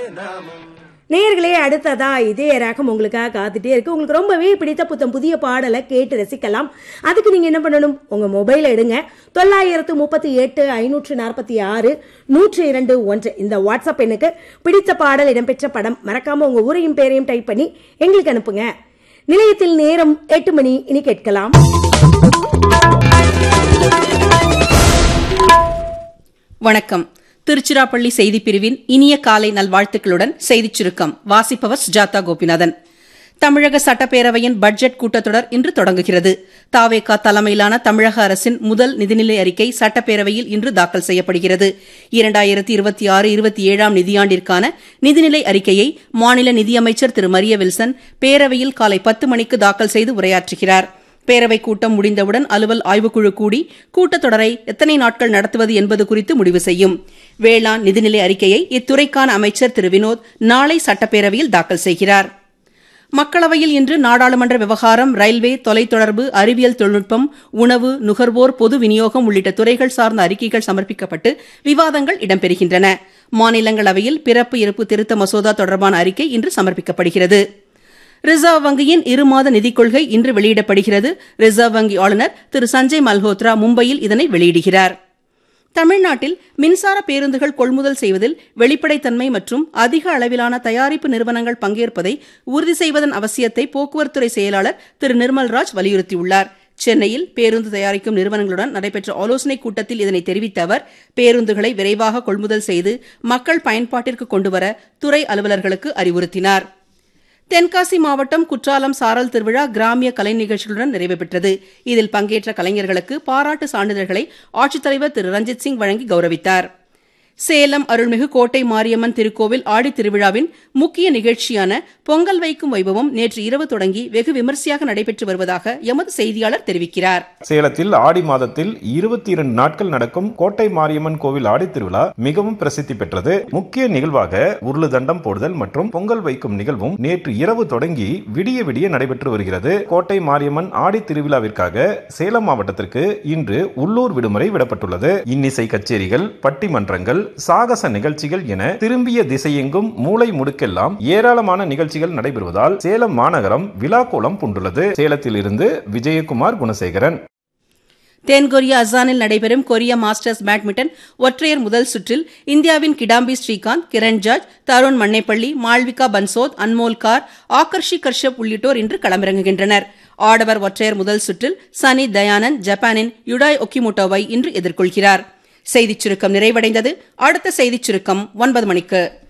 நேயர்களே அடுத்ததா இதே ரகம் உங்களுக்காக காத்துட்டே இருக்கு உங்களுக்கு ரொம்பவே பிடித்த புத்தம் புதிய பாடலை கேட்டு ரசிக்கலாம் அதுக்கு நீங்க என்ன பண்ணணும் உங்க மொபைலை எடுங்க தொள்ளாயிரத்து முப்பத்தி எட்டு ஐநூற்று நாற்பத்தி ஆறு நூற்று இரண்டு ஒன்று இந்த வாட்ஸ்அப் எண்ணுக்கு பிடித்த பாடல் இடம்பெற்ற படம் மறக்காம உங்க ஊரையும் பேரையும் டைப் பண்ணி எங்களுக்கு அனுப்புங்க நிலையத்தில் நேரம் எட்டு மணி இனி கேட்கலாம் வணக்கம் திருச்சிராப்பள்ளி செய்திப் பிரிவின் இனிய காலை நல்வாழ்த்துக்களுடன் செய்திச் சுருக்கம் வாசிப்பவர் சுஜாதா கோபிநாதன் தமிழக சட்டப்பேரவையின் பட்ஜெட் கூட்டத்தொடர் இன்று தொடங்குகிறது தாவேகா தலைமையிலான தமிழக அரசின் முதல் நிதிநிலை அறிக்கை சட்டப்பேரவையில் இன்று தாக்கல் செய்யப்படுகிறது இரண்டாயிரத்தி இருபத்தி ஆறு இருபத்தி ஏழாம் நிதியாண்டிற்கான நிதிநிலை அறிக்கையை மாநில நிதியமைச்சர் திரு மரிய வில்சன் பேரவையில் காலை பத்து மணிக்கு தாக்கல் செய்து உரையாற்றுகிறார் பேரவைக் கூட்டம் முடிந்தவுடன் அலுவல் ஆய்வுக்குழு கூடி கூட்டத்தொடரை எத்தனை நாட்கள் நடத்துவது என்பது குறித்து முடிவு செய்யும் வேளாண் நிதிநிலை அறிக்கையை இத்துறைக்கான அமைச்சர் திரு வினோத் நாளை சட்டப்பேரவையில் தாக்கல் செய்கிறார் மக்களவையில் இன்று நாடாளுமன்ற விவகாரம் ரயில்வே தொலைத்தொடர்பு அறிவியல் தொழில்நுட்பம் உணவு நுகர்வோர் பொது விநியோகம் உள்ளிட்ட துறைகள் சார்ந்த அறிக்கைகள் சமர்ப்பிக்கப்பட்டு விவாதங்கள் இடம்பெறுகின்றன மாநிலங்களவையில் பிறப்பு இறப்பு திருத்த மசோதா தொடர்பான அறிக்கை இன்று சமர்ப்பிக்கப்படுகிறது ரிசர்வ் வங்கியின் இருமாத நிதிக் கொள்கை இன்று வெளியிடப்படுகிறது ரிசர்வ் வங்கி ஆளுநர் திரு சஞ்சய் மல்ஹோத்ரா மும்பையில் இதனை வெளியிடுகிறார் தமிழ்நாட்டில் மின்சார பேருந்துகள் கொள்முதல் செய்வதில் வெளிப்படைத்தன்மை மற்றும் அதிக அளவிலான தயாரிப்பு நிறுவனங்கள் பங்கேற்பதை உறுதி செய்வதன் அவசியத்தை போக்குவரத்துறை செயலாளர் திரு நிர்மல்ராஜ் வலியுறுத்தியுள்ளார் சென்னையில் பேருந்து தயாரிக்கும் நிறுவனங்களுடன் நடைபெற்ற ஆலோசனைக் கூட்டத்தில் இதனை தெரிவித்த அவர் பேருந்துகளை விரைவாக கொள்முதல் செய்து மக்கள் பயன்பாட்டிற்கு கொண்டுவர துறை அலுவலர்களுக்கு அறிவுறுத்தினார் தென்காசி மாவட்டம் குற்றாலம் சாரல் திருவிழா கிராமிய கலை நிகழ்ச்சிகளுடன் நிறைவு பெற்றது இதில் பங்கேற்ற கலைஞர்களுக்கு பாராட்டு சான்றிதழ்களை ஆட்சித்தலைவர் திரு ரஞ்சித் சிங் வழங்கி கௌரவித்தார் சேலம் அருள்மிகு கோட்டை மாரியம்மன் திருக்கோவில் ஆடித் திருவிழாவின் முக்கிய நிகழ்ச்சியான பொங்கல் வைக்கும் வைபவம் நேற்று இரவு தொடங்கி வெகு விமரிசையாக நடைபெற்று வருவதாக எமது செய்தியாளர் தெரிவிக்கிறார் சேலத்தில் ஆடி மாதத்தில் இருபத்தி இரண்டு நாட்கள் நடக்கும் கோட்டை மாரியம்மன் கோவில் ஆடி திருவிழா மிகவும் பிரசித்தி பெற்றது முக்கிய நிகழ்வாக உருளு தண்டம் போடுதல் மற்றும் பொங்கல் வைக்கும் நிகழ்வும் நேற்று இரவு தொடங்கி விடிய விடிய நடைபெற்று வருகிறது கோட்டை மாரியம்மன் ஆடி திருவிழாவிற்காக சேலம் மாவட்டத்திற்கு இன்று உள்ளூர் விடுமுறை விடப்பட்டுள்ளது இன்னிசை கச்சேரிகள் பட்டிமன்றங்கள் சாகச நிகழ்ச்சிகள் என திரும்பிய திசையெங்கும் மூளை முடுக்கெல்லாம் ஏராளமான நிகழ்ச்சிகள் நடைபெறுவதால் சேலம் மாநகரம் விழாக்கோலம் பூண்டுள்ளது சேலத்தில் இருந்து விஜயகுமார் குணசேகரன் தென்கொரியா அசானில் நடைபெறும் கொரிய மாஸ்டர்ஸ் பேட்மிண்டன் ஒற்றையர் முதல் சுற்றில் இந்தியாவின் கிடாம்பி ஸ்ரீகாந்த் கிரண் ஜார்ஜ் தருண் மன்னைப்பள்ளி மால்விகா பன்சோத் அன்மோல் கார் ஆகர்ஷி கர்ஷப் உள்ளிட்டோர் இன்று களமிறங்குகின்றனர் ஆடவர் ஒற்றையர் முதல் சுற்றில் சனி தயானந்த் ஜப்பானின் யுடாய் ஒக்கிமோட்டோவை இன்று எதிர்கொள்கிறார் செய்திச் சுருக்கம் நிறைவடைந்தது அடுத்த செய்திச் சுருக்கம் ஒன்பது மணிக்கு